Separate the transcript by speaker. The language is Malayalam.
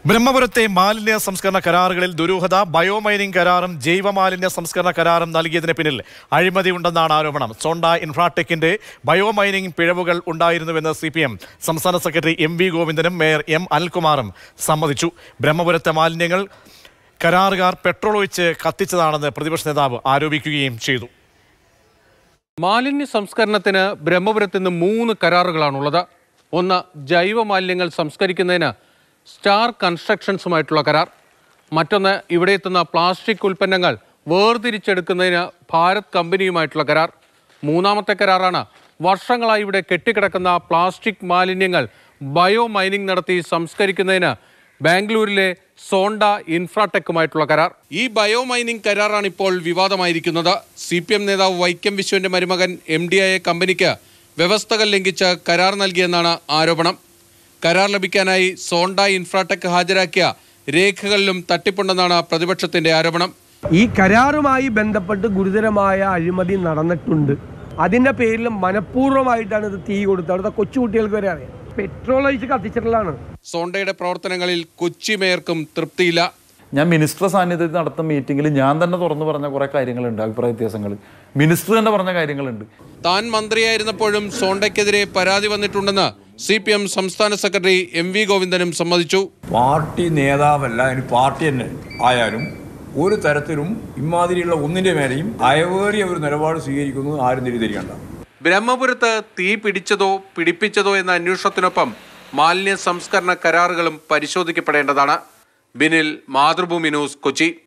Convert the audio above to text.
Speaker 1: ബ്രഹ്മപുരത്തെ മാലിന്യ സംസ്കരണ കരാറുകളിൽ ദുരൂഹത ബയോമൈനിംഗ് കരാറും ജൈവ മാലിന്യ സംസ്കരണ കരാറും നൽകിയതിന് പിന്നിൽ അഴിമതി ഉണ്ടെന്നാണ് ആരോപണം സോണ്ട ഇൻഫ്രാടെക്കിന്റെ ബയോമൈനിംഗ് പിഴവുകൾ ഉണ്ടായിരുന്നുവെന്ന് സി പി എം സംസ്ഥാന സെക്രട്ടറി എം വി ഗോവിന്ദനും മേയർ എം അനിൽകുമാറും സമ്മതിച്ചു ബ്രഹ്മപുരത്തെ മാലിന്യങ്ങൾ കരാറുകാർ പെട്രോൾ ഒഴിച്ച് കത്തിച്ചതാണെന്ന് പ്രതിപക്ഷ നേതാവ് ആരോപിക്കുകയും ചെയ്തു
Speaker 2: മാലിന്യ സംസ്കരണത്തിന് ബ്രഹ്മപുരത്ത് നിന്ന് മൂന്ന് കരാറുകളാണുള്ളത് ഒന്ന് ജൈവ മാലിന്യങ്ങൾ സംസ്കരിക്കുന്നതിന് സ്റ്റാർ കൺസ്ട്രക്ഷൻസുമായിട്ടുള്ള കരാർ മറ്റൊന്ന് ഇവിടെ എത്തുന്ന പ്ലാസ്റ്റിക് ഉൽപ്പന്നങ്ങൾ വേർതിരിച്ചെടുക്കുന്നതിന് ഭാരത് കമ്പനിയുമായിട്ടുള്ള കരാർ മൂന്നാമത്തെ കരാറാണ് വർഷങ്ങളായി ഇവിടെ കെട്ടിക്കിടക്കുന്ന പ്ലാസ്റ്റിക് മാലിന്യങ്ങൾ ബയോ മൈനിങ് നടത്തി സംസ്കരിക്കുന്നതിന് ബാംഗ്ലൂരിലെ സോണ്ട ഇൻഫ്രാടെക്കുമായിട്ടുള്ള കരാർ ഈ ബയോ മൈനിങ് കരാറാണ് ഇപ്പോൾ വിവാദമായിരിക്കുന്നത് സി പി എം നേതാവ് വൈക്കം വിശ്വന്റെ മരുമകൻ എം ഡി ആയ കമ്പനിക്ക് വ്യവസ്ഥകൾ ലംഘിച്ച് കരാർ നൽകിയെന്നാണ് ആരോപണം കരാർ ലഭിക്കാനായി സോണ്ട ഇൻഫ്രാടെക് ഹാജരാക്കിയ രേഖകളിലും തട്ടിപ്പുണ്ടെന്നാണ് പ്രതിപക്ഷത്തിന്റെ ആരോപണം
Speaker 3: ഈ കരാറുമായി ബന്ധപ്പെട്ട് ഗുരുതരമായ അഴിമതി നടന്നിട്ടുണ്ട് അതിന്റെ പേരിൽ മനഃപൂർവ്വമായിട്ടാണ് ഇത് തീ കൊടുത്തത് അവിടുത്തെ കൊച്ചുകുട്ടികൾക്ക് വരെ അറിയാം പെട്രോൾ ഒഴിച്ച് കത്തിച്ചിട്ടുള്ളതാണ്
Speaker 2: സോണ്ടയുടെ പ്രവർത്തനങ്ങളിൽ കൊച്ചി മേയർക്കും തൃപ്തിയില്ല
Speaker 4: ഞാൻ മിനിസ്റ്റർ സാന്നിധ്യത്തിൽ നടത്തുന്ന മീറ്റിംഗിൽ ഞാൻ തന്നെ തുറന്നു പറഞ്ഞ കുറേ കാര്യങ്ങളുണ്ട് അഭിപ്രായ വ്യത്യാസങ്ങൾ മിനിസ്റ്റർ തന്നെ പറഞ്ഞ കാര്യങ്ങളുണ്ട്
Speaker 2: താൻ മന്ത്രിയായിരുന്നപ്പോഴും സോണ്ടയ്ക്കെതിരെ പരാതി വന്നിട്ടുണ്ടെന്ന് സി പി എം സംസ്ഥാന സെക്രട്ടറി എം വി ഗോവിന്ദനും സമ്മതിച്ചു
Speaker 5: പാർട്ടി നേതാവല്ല ഇനി പാർട്ടി തന്നെ ആയാലും ഒരു തരത്തിലും ഇമാതിരിയുള്ള ഒന്നിന്റെ മേലെയും അയവേറിയ ഒരു നിലപാട് സ്വീകരിക്കുന്നത് ആരും തെറ്റിദ്ധരിക്കണ്ട
Speaker 2: ബ്രഹ്മപുരത്ത് തീ പിടിച്ചതോ പിടിപ്പിച്ചതോ എന്ന അന്വേഷണത്തിനൊപ്പം മാലിന്യ സംസ്കരണ കരാറുകളും പരിശോധിക്കപ്പെടേണ്ടതാണ് ബിനിൽ മാതൃഭൂമി ന്യൂസ് കൊച്ചി